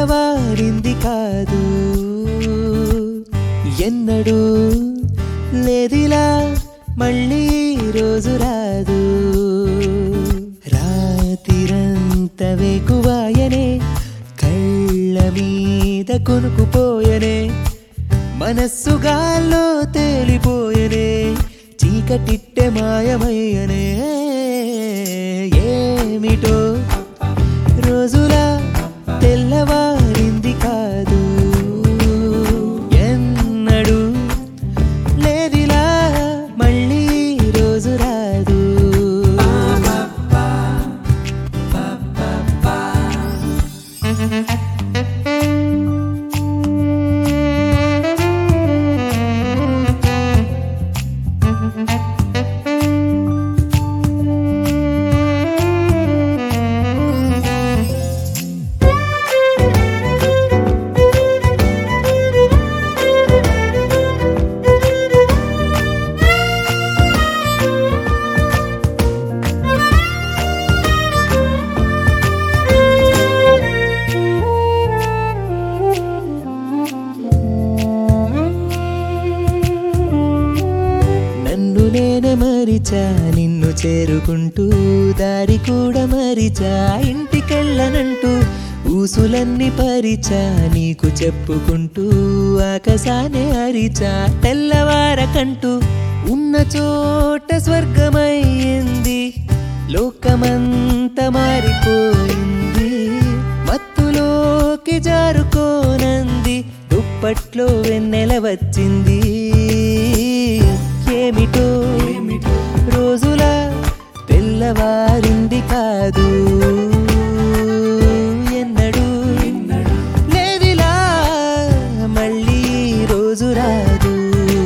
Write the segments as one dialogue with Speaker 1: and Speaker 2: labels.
Speaker 1: తెల్లవారింది కాదు ఎన్నడూ లేదిలా మళ్ళీ ఈ రోజు రాదు రాతిరంత వేకువాయనే కళ్ళ మీద కొనుకుపోయనే మనస్సు గాల్లో తేలిపోయనే చీకటిట్టె మాయమయ్యనే ఏమిటో రోజులా తెల్లవారింది కాదు ఎన్నడూ లేదిలా మళ్ళీ ఈ రోజు రాదు నన్ను నేనే మరిచా నిన్ను చేరుకుంటూ దారి కూడా మరిచా ఇంటికెళ్ళనంటూ ఊసులన్నీ పరిచా నీకు చెప్పుకుంటూ ఆకాశానే అరిచా తెల్లవారకంటూ ఉన్న చోట స్వర్గమయ్యింది లోకమంత మారిపోయింది మత్తులోకి జారుకోనంది దుప్పట్లో వెన్నెల వచ్చింది ఏమిటో రోజులా తెల్లవారింది కాదు ఎన్నడూ లేదిలా మళ్ళీ ఈ రోజు రాదు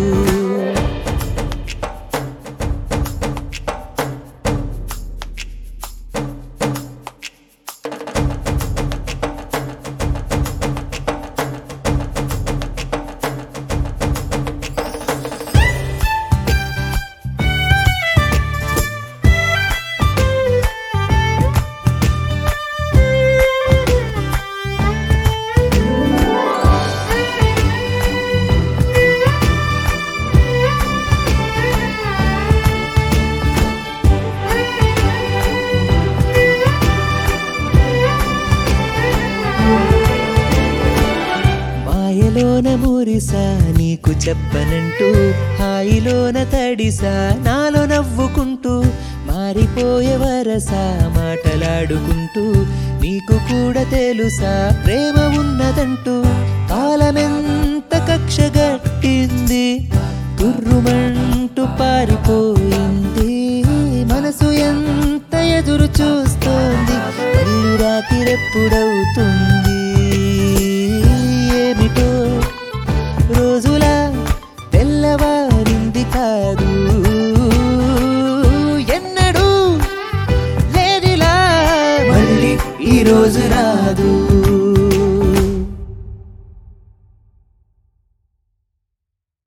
Speaker 1: మాయలోన మురిసా నీకు చెప్పనంటూ హాయిలోన తడిసా నాలో నవ్వుకుంటూ మారిపోయే వరసా మాటలాడుకుంటూ నీకు కూడా తెలుసా ప్రేమ ఉన్నదంటూ కాలమెంత కక్ష గట్టింది తుర్రుమంటూ పారిపోయింది మనసు ఎంత ఎదురు చూస్తోంది మళ్ళీ రాత్రి ఎప్పుడవుతుంది